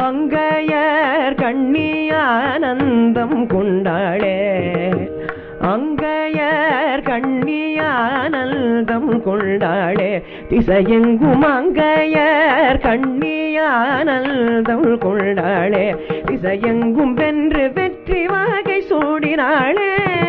அங்கையர் கண்ணியானந்தம் கொண்டாளே அங்கையர் கண்ணியானந்தம் கொண்டாளே திசையெங்கும் அங்கையர் கண்ணியானந்தம் கொண்டாளே திசையெங்கும் வென்று வெற்றி வாகை சூடினாளே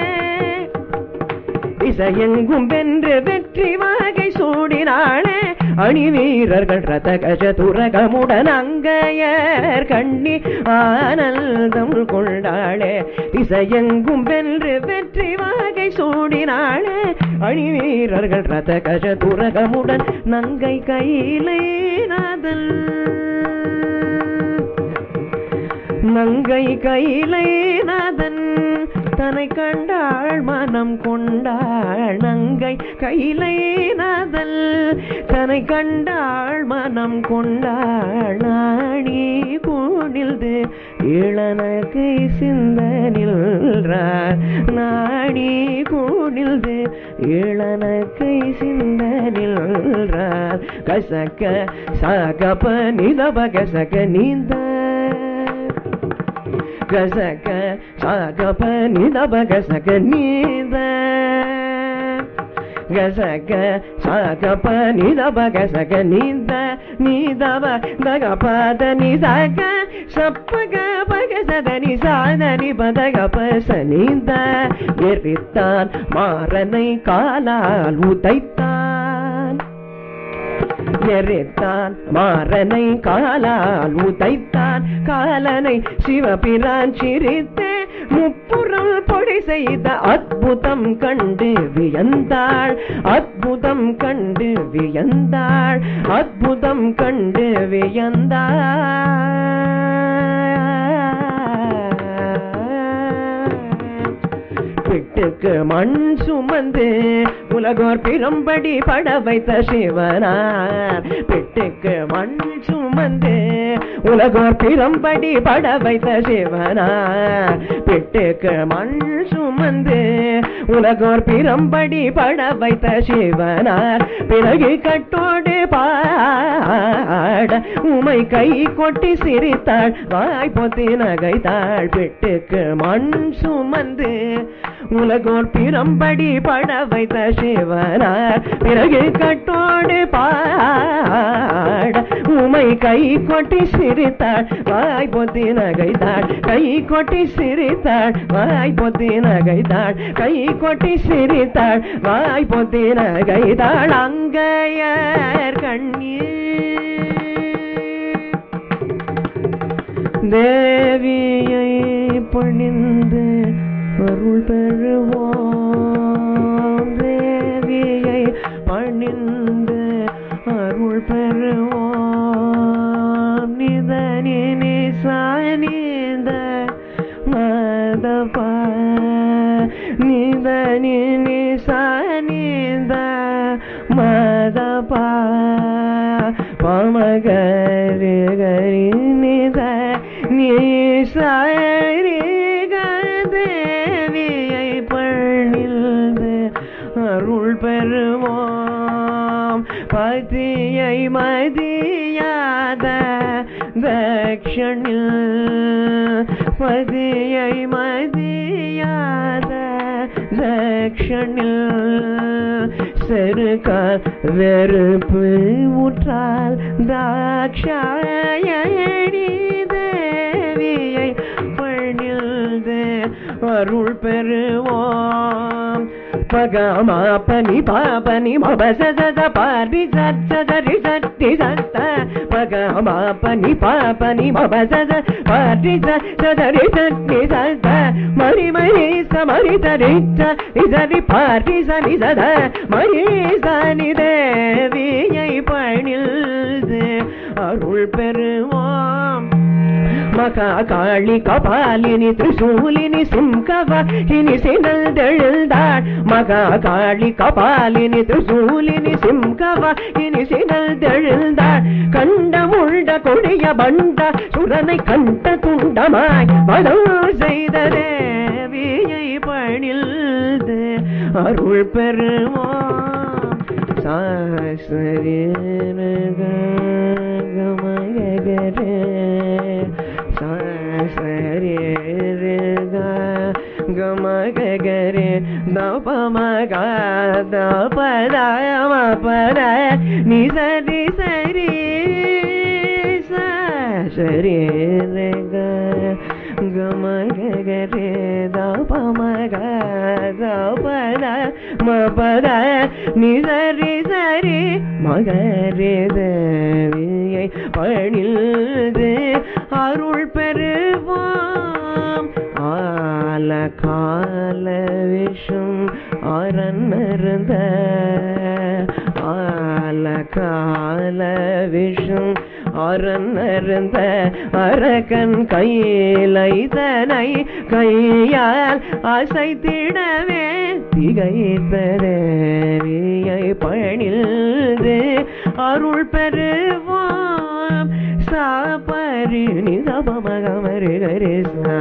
திசையெங்கும் வென்று வெற்றி வாகை சூடினாளே அணி வீரர்கள் ரத கஜ துரகமுடன் அங்கையர் கண்ணி ஆனந்தம் கொண்டாளே திசையெங்கும் வென்று வெற்றி வாகை சூடினாளே அணி வீரர்கள் ரத கஜ துரகமுடன் நங்கை கையிலே நாதல் நங்கை கையிலை நாதன் தன்னை கண்டாள் மனம் கொண்டாள் நங்கை கையிலை நாதல் தன்னை கண்டாள் மனம் கொண்டாள் நாணி கூடில்து இளனகை சிந்தனில்றார் நாணி கூடில்து இளனகை சிந்தனில்றார் கசக்க சாகப நிதப கசக நீந்த கசக சாகப நிதப கசக நீத கசக சாகப நிதப கசக நீந்த நீதவ தகபத நிசக சப்பக பகசத நிசாத நிபதக பச நீந்த எரித்தான் மாறனை காலால் உதைத்தான் எரித்தான் மாறனை காலால் உதைத்தான் காலனை சிவபிரான் சிரித்தே முப்புறம் பொடி செய்த அற்புதம் கண்டு வியந்தாள் அற்புதம் கண்டு வியந்தாள் அற்புதம் கண்டு வியந்தாள் பிட்டுக்கு மண் சுமந்து உலகோர் பிறம்படி பட வைத்த சிவனார் பிட்டுக்கு மண் சுமந்து உலகோர் பிறம்படி பட வைத்த சிவனார் பிட்டுக்கு மண் சுமந்து உலகோர் பிறம்படி பட வைத்த சிவனார் பிறகு கட்டோடு பாட உமை கை கொட்டி சிரித்தாள் வாய் பொத்தி நகைத்தாள் பிட்டுக்கு மண் சுமந்து உலகோர் பிறம்படி பட வைத்த சிவனார் பிறகு கட்டோடு பாட உமை கை கொட்டி சிரித்தாள் வாய் பொத்தி நகைத்தாள் கை கொட்டி சிரித்தாள் வாய் பொத்தி நகைத்தாள் கை கொட்டி சிரித்தாள் வாய் பொத்தி நகைத்தாள் அங்கையர் கண்ணீர் தேவியை பணிந்து அருள் பெறுவோம் தேவியை பணிந்து அருள் பெறுவோம் நிதனி நிசானித மதபா நிதனி நிசானித மதபா பமகரி கரி நித நீசாரி தேவியை பணிந்து அருள் பெறுவோம் பதியை மதியாத தக்ஷணில் பதியை மதியாத தக்ஷணில் செருக்க வெறுப்பு உற்றால் தாட்சாயணி தேவியை பணிந்து அருள் பெறுவோம் பகமா பனி பாபனி மபசத பாரி சரி சட்டி சத்த பகமா பனி பாபனி மபசத பாரி சரி சட்டி சத்த மரி மரி சமரி தரிச்ச நிசரி பாரி சனி சத மரி சனி தேவியை பணிந்து அருள் பெறுவோம் மகா காளி கபாலினி திரிசூலினி சிம்கவாகினி சினல்தெழுந்தாள் மகா காளி கபாலினி திரிசூலினி சிம்கவாகினி சினல்தெழுந்தாள் கண்டமுள்ள கொடிய பண்ட சுரனை கண்ட துண்டமாய் வதம் செய்த தேவியை பணில்து அருள் பெறுவோம் சாஸ்வரீன கமகரே பத ம பத நி சரி சரி ச சரி ரே க க ம க க ரே த ப ம க த பத ம பத நி சரி சரி மக ரே தேவியை பணில்து அருள் பெறுவாம் ஆல கால விஷம் அறன்மருந்த ஆல கால விஷம் அறன்மருந்த அரக்கன் கையிலைதனை கையால் அசைத்திடவே திகைத்தரவியை பணில்து அருள் பெறுவாம் சாபரி நிதபமகமரு கரிசா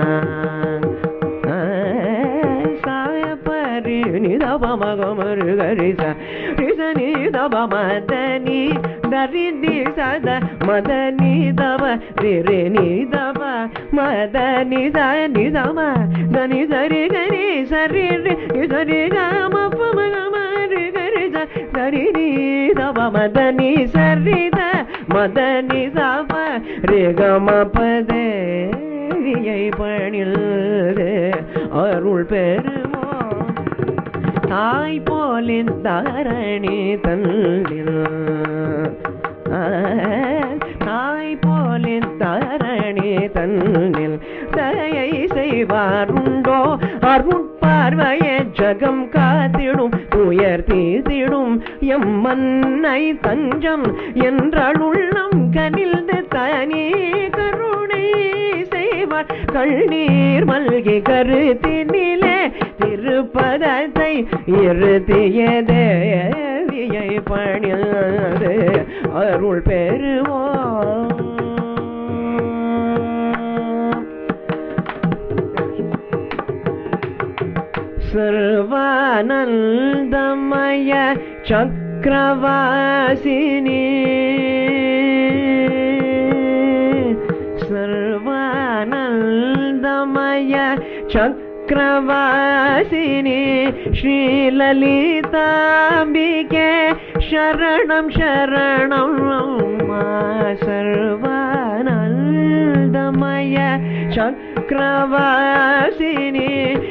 சாயப்பரி நிதபமகமரு கரிசா ரிச நிதப மதனி தரி நி சத மதனி தப ரிரி நிதப மதனி த நிதம தனி சரி கரி சரி ரி சரி கம பம கம ரி கரி ச சரி நீ தப மதனி சரி த மதனி தப ரி கம பதே வியை பணில் அருள் பெறுவோம் தாய் போலின் தரணி தன்னில் தாய் போலின் தரணி தன்னில் தயை செய்வாருண்டோ அருட்பார்வையே ஜகம் காத்திடும் துயர் தீதிடும் எம் மன்னை தஞ்சம் என்றளுள்ளம் கனில்து தனி கருணை செய்வார் கண்ணீர் மல்கி கருத்தினிலே திருப்பதத்தை இருத்திய தேவியை பணியது அருள் பெறுவோம் சர்வானந்தமய சக்கரவாசினி சர்வானந்தமய சக்கரவாசினி ஸ்ரீலலிதாம்பிகே சரணம் சரணம் அம்மா சர்வானந்தமய சக்கரவாசினி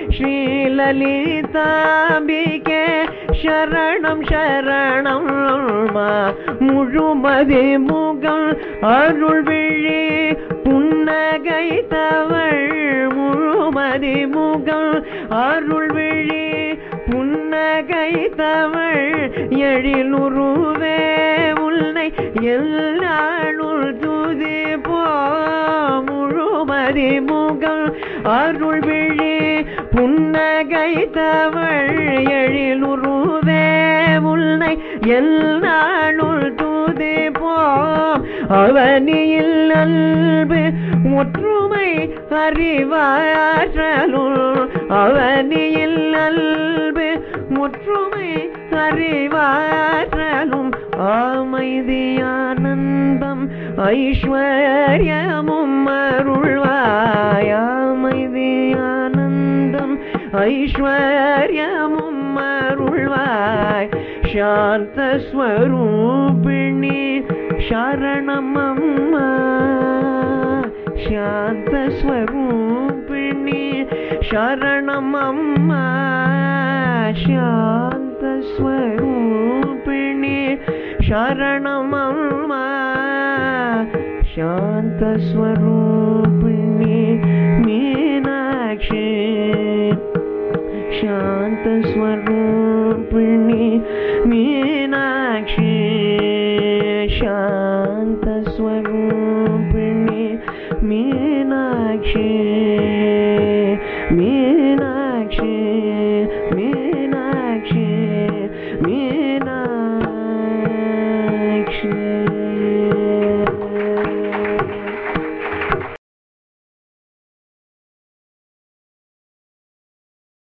ஸ்ரீலலிதாம்பிகே சரணம் சரணம் அம்மா முழுமதி முகம் அருள் விழி புன்னகை தவள் முழுமதி முகம் அருள் விழி புன்னகை தவள் எழிலுருவே உன்னை எல்லாளுள் துதி போ முழுமதி முகம் அருள் விழி புன்னகை தவள் எழிலுருவே உன்னை எல்லாளுள் துதி போ அவனியில் அன்பு ஒற்றுமை அறிவாற்றலுள் அவனியில் அன்பு ஒற்றுமை அறிவாற்றலும் அமைதியானந்தம் ஐஸ்வர்யமும் அருள்வாய் அமைதியானந்தம் ஐஸ்வர்யமும் அருள்வாய் சாந்த ஸ்வரூபிணி சரணம் அம்மா சாந்த ஸ்வரூபிணி சரணம் அம்மா சாந்த ஸ்வரூபிணி சரணம் அம்மா சாந்த ஸ்வரூபிணி மீனாட்சி शान्तस्वर